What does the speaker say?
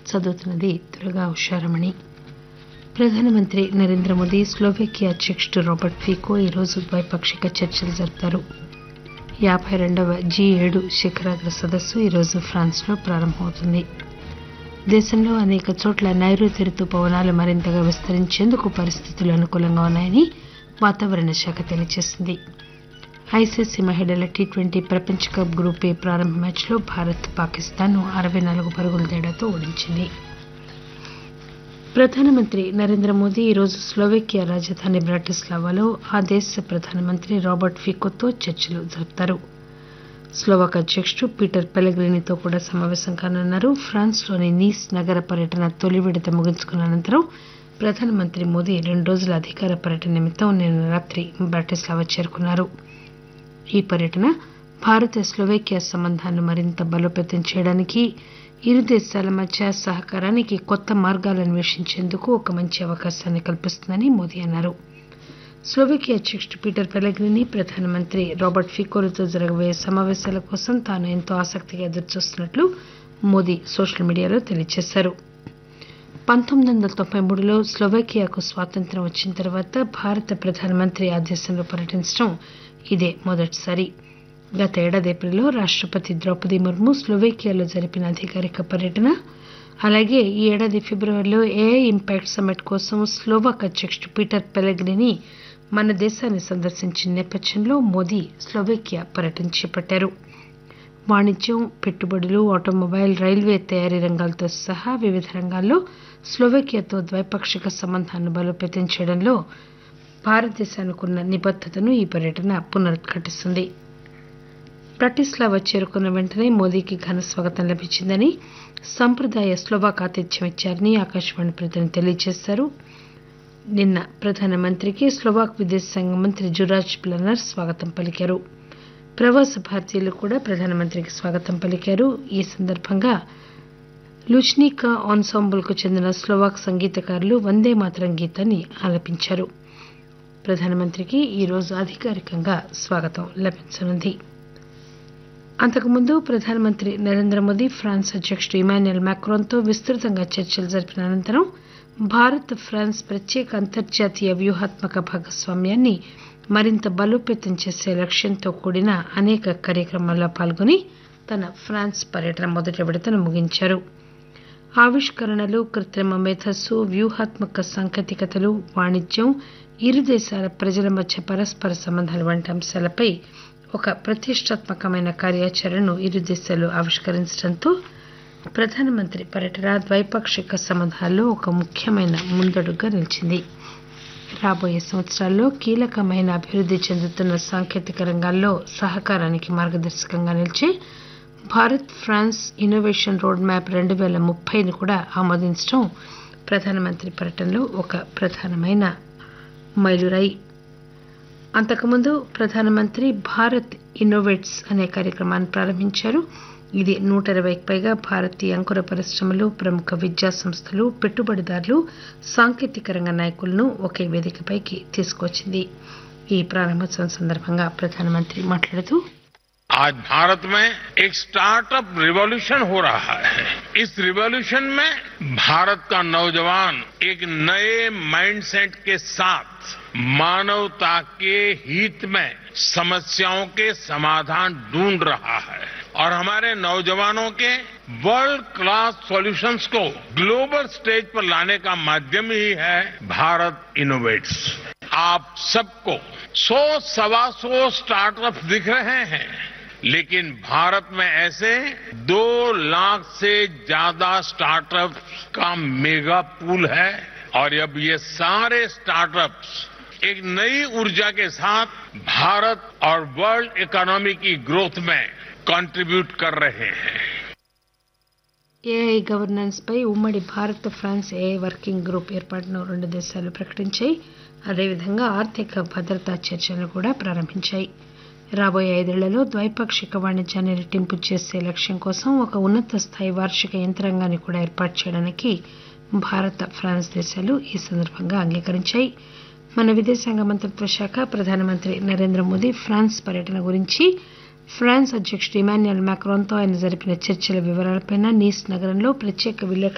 చదువుతున్నది దుర్గా ఉషారమణి ప్రధానమంత్రి నరేంద్ర మోదీ స్లోవేకియా అధ్యకుడు రాబర్ట్ ఫీకో ఈరోజు ద్వైపాక్షిక చర్చలు జరుపుతారు యాబై రెండవ జీ ఏడు శిఖరాగ్ర సదస్సు ఈరోజు ఫ్రాన్స్లో ప్రారంభమవుతుంది దేశంలో అనేక చోట్ల నైరుతి రుతుపవనాలు మరింతగా విస్తరించేందుకు పరిస్థితులు అనుకూలంగా ఉన్నాయని వాతావరణ శాఖ తెలియజేసింది ఐసీసీ మహిళల టీ ట్వంటీ ప్రపంచ కప్ గ్రూప్ ఏ ప్రారంభ మ్యాచ్లో భారత్ పాకిస్తాన్ను అరవై నాలుగు పరుగుల తేడాతో ఓడించింది ప్రధానమంత్రి నరేంద్ర మోదీ ఈరోజు స్లోవేకియా రాజధాని బ్రాటిస్లావాలో ఆ దేశ ప్రధానమంత్రి రాబర్ట్ ఫికోతో చర్చలు జరుపుతారు స్లోవాక్ అధ్యకుడు పీటర్ పెలగ్రినితో కూడా సమావేశం కానున్నారు ఫ్రాన్స్లోని నీస్ నగర పర్యటన తొలి విడత ముగించుకున్న అనంతరం ప్రధానమంత్రి మోదీ రెండు రోజుల అధికార పర్యటన నిమిత్తం నిన్న రాత్రి బ్రాటిస్లావా చేరుకున్నారు ఈ పర్యటన భారత స్లోవేకియా సంబంధాలను మరింత బలోపేతం చేయడానికి ఇరు దేశాల మధ్య సహకారానికి కొత్త మార్గాలు అన్వేషించేందుకు ఒక మంచి అవకాశాన్ని కల్పిస్తుందని మోదీ అన్నారు స్లోవేకియా అధ్యకుడు పీటర్ పెలగ్రిని ప్రధానమంత్రి రాబర్ట్ ఫికోలతో జరగబోయే సమావేశాల కోసం తాను ఎంతో ఆసక్తిగా ఎదురుచూస్తున్నట్లు మోదీ సోషల్ మీడియాలో తెలియజేశారు పంతొమ్మిది వందల తొంభై మూడులో స్లోవేకియాకు స్వాతంత్ర్యం వచ్చిన తర్వాత భారత ప్రధానమంత్రి ఆ దేశంలో పర్యటించడం ఇదే మొదటిసారి గత ఏడాది ఏప్రిల్లో రాష్టపతి ద్రౌపది ముర్ము స్లోవేకియాలో జరిపిన అధికారిక పర్యటన అలాగే ఈ ఏడాది ఫిబ్రవరిలో ఏఐ ఇంపాక్ట్ సమ్మిట్ కోసం స్లోవాక్ అధ్యకుడు పీటర్ పెలగ్రిని మన దేశాన్ని సందర్శించిన నేపథ్యంలో మోదీ స్లోవేకియా పర్యటన చేపట్టారు వాణిజ్యం పెట్టుబడులు ఆటోమొబైల్ రైల్వే తయారీ రంగాలతో సహా వివిధ రంగాల్లో స్లోవేకియాతో ద్వైపాక్షిక సంబంధాలను బలోపేతం చేయడంలో భారతదేశానికి ఉన్న నిబద్దతను ఈ పర్యటన పునరుద్ఘాటిస్తుంది బ్రటిస్లావా చేరుకున్న వెంటనే మోదీకి ఘన స్వాగతం లభించిందని సంప్రదాయ స్లోవాక్ ఆతిథ్యం ఇచ్చారని ఆకాశవాణి ప్రతినిధి తెలియజేశారు నిన్న ప్రధానమంత్రికి స్లోవాక్ విదేశాంగ మంత్రి జురాజ్ ప్లనర్ స్వాగతం పలికారు ప్రవాస భారతీయులు కూడా ప్రధానమంత్రికి స్వాగతం పలికారు ఈ సందర్భంగా లుచ్నికా ఆన్సాంబుల్ కు చెందిన స్లోవాక్ సంగీతకారులు వందే మాతరం గీతాన్ని ఆలపించారు ప్రధానమంత్రికి ఈరోజు అధికారికంగా స్వాగతం లభించనుంది అంతకుముందు ప్రధానమంత్రి నరేంద్ర మోదీ ఫ్రాన్స్ అధ్యకుడు ఇమాన్యుయల్ మ్యాక్రోన్తో విస్తృతంగా చర్చలు జరిపిన అనంతరం భారత్ ఫ్రాన్స్ ప్రత్యేక అంతర్జాతీయ వ్యూహాత్మక భాగస్వామ్యాన్ని మరింత బలోపేతం చేసే లక్ష్యంతో కూడిన అనేక కార్యక్రమాల్లో పాల్గొని తన ఫ్రాన్స్ పర్యటన మొదటి విడతను ముగించారు ఆవిష్కరణలు కృత్రిమ మేధస్సు వ్యూహాత్మక సాంకేతికతలు వాణిజ్యం ఇరు దేశాల ప్రజల మధ్య పరస్పర సంబంధాలు వంటి అంశాలపై ఒక ప్రతిష్టాత్మకమైన కార్యాచరణను ఇరు దేశాలు ఆవిష్కరించడంతో ప్రధానమంత్రి పర్యటన ద్వైపాక్షిక సంబంధాల్లో ఒక ముఖ్యమైన ముందడుగా నిలిచింది రాబోయే సంవత్సరాల్లో కీలకమైన అభివృద్ధి చెందుతున్న సాంకేతిక రంగాల్లో సహకారానికి మార్గదర్శకంగా నిలిచే Bharat France innovation road map రెండు పేల ముప్పైని కూడా ఆమోదించడం ప్రధానమంత్రి పర్యటనలో ఒక ప్రధానమైన మైలురాయి అంతకుముందు ప్రధానమంత్రి భారత్ ఇన్నోవేట్స్ అనే కార్యక్రమాన్ని ప్రారంభించారు ఇది నూట ఇరవైకి పైగా భారతీయ అంకుర పరిశ్రమలు ప్రముఖ విద్యా సంస్థలు పెట్టుబడిదారులు సాంకేతిక రంగ నాయకులను ఒకే వేదికపైకి తీసుకొచ్చింది ఈ ప్రారంభోత్సవం సందర్భంగా ప్రధానమంత్రి మాట్లాడుతూ आज भारत में एक स्टार्टअप रिवॉल्यूशन हो रहा है इस रिवॉल्यूशन में भारत का नौजवान एक नए माइंडसेट के साथ मानवता के हित में समस्याओं के समाधान ढूंढ रहा है और हमारे नौजवानों के वर्ल्ड क्लास सॉल्यूशंस को ग्लोबल स्टेज पर लाने का माध्यम ही है भारत इनोवेट्स आप सबको सौ सवा सौ स्टार्टअप दिख रहे हैं लेकिन भारत में ऐसे दो लाख से ज्यादा स्टार्टअप्स का मेगा पूल है और अब ये सारे स्टार्टअप्स एक नई ऊर्जा के साथ भारत और वर्ल्ड इकोनॉमी की ग्रोथ में कंट्रीब्यूट कर रहे हैं ఏఐ గవర్నెన్స్ పై ఉమ్మడి Bharat France AI working group ఏర్పాటును రెండు దేశాలు ప్రకటించాయి అదేవిధంగా ఆర్థిక భద్రతా చర్చలను కూడా ప్రారంభించాయి రాబోయే ఐదేళ్లలో ద్వైపాక్షిక వాణిజ్యాన్ని రెట్టింపు చేసే లక్ష్యం కోసం ఒక ఉన్నత స్థాయి వార్షిక యంత్రాంగాన్ని కూడా ఏర్పాటు చేయడానికి భారత ఫ్రాన్స్ దేశాలు ఈ సందర్భంగా అంగీకరించాయి మన విదేశాంగ మంత్రిత్వ శాఖ ప్రధానమంత్రి నరేంద్ర మోదీ ఫ్రాన్స్ పర్యటన గురించి ఫ్రాన్స్ అధ్యకుడు ఇమాన్యుయల్ మ్యాక్రాన్తో ఆయన జరిపిన చర్చల వివరాలపై నీస్ నగరంలో ప్రత్యేక విలేకరుల